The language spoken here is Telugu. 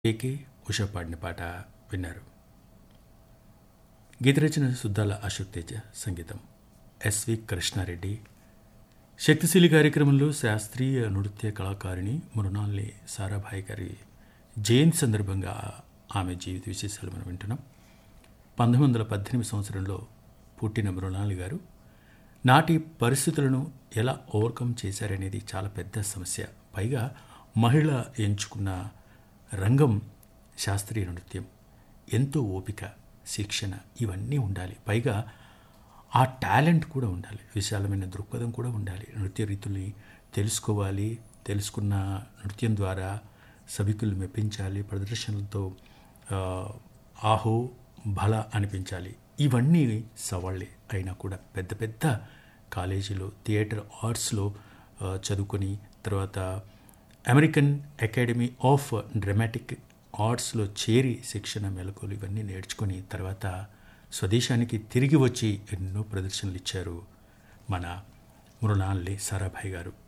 ఏకే ఉష పాడిన పాట విన్నారు గీత రచన సుద్దాల అశోక్ తేజ సంగీతం ఎస్వి కృష్ణారెడ్డి శక్తిశీలి కార్యక్రమంలో శాస్త్రీయ నృత్య కళాకారిణి మృణాల్ని సారాభాయ్ గారి జయంతి సందర్భంగా ఆమె జీవిత విశేషాలు మనం వింటున్నాం పంతొమ్మిది వందల పద్దెనిమిది సంవత్సరంలో పుట్టిన మృణాలి గారు నాటి పరిస్థితులను ఎలా ఓవర్కమ్ చేశారనేది చాలా పెద్ద సమస్య పైగా మహిళ ఎంచుకున్న రంగం శాస్త్రీయ నృత్యం ఎంతో ఓపిక శిక్షణ ఇవన్నీ ఉండాలి పైగా ఆ టాలెంట్ కూడా ఉండాలి విశాలమైన దృక్పథం కూడా ఉండాలి నృత్య రీతుల్ని తెలుసుకోవాలి తెలుసుకున్న నృత్యం ద్వారా సభికులు మెప్పించాలి ప్రదర్శనలతో ఆ, ఆహో బల అనిపించాలి ఇవన్నీ సవాళ్ళే అయినా కూడా పెద్ద పెద్ద కాలేజీలో థియేటర్ ఆర్ట్స్లో ఆ, చదువుకొని తర్వాత అమెరికన్ అకాడమీ ఆఫ్ డ్రమాటిక్ ఆర్ట్స్లో చేరి శిక్షణ మెలకువలు ఇవన్నీ నేర్చుకొని తర్వాత స్వదేశానికి తిరిగి వచ్చి ఎన్నో ప్రదర్శనలు ఇచ్చారు మన మృణాల్ని సారాభాయ్ గారు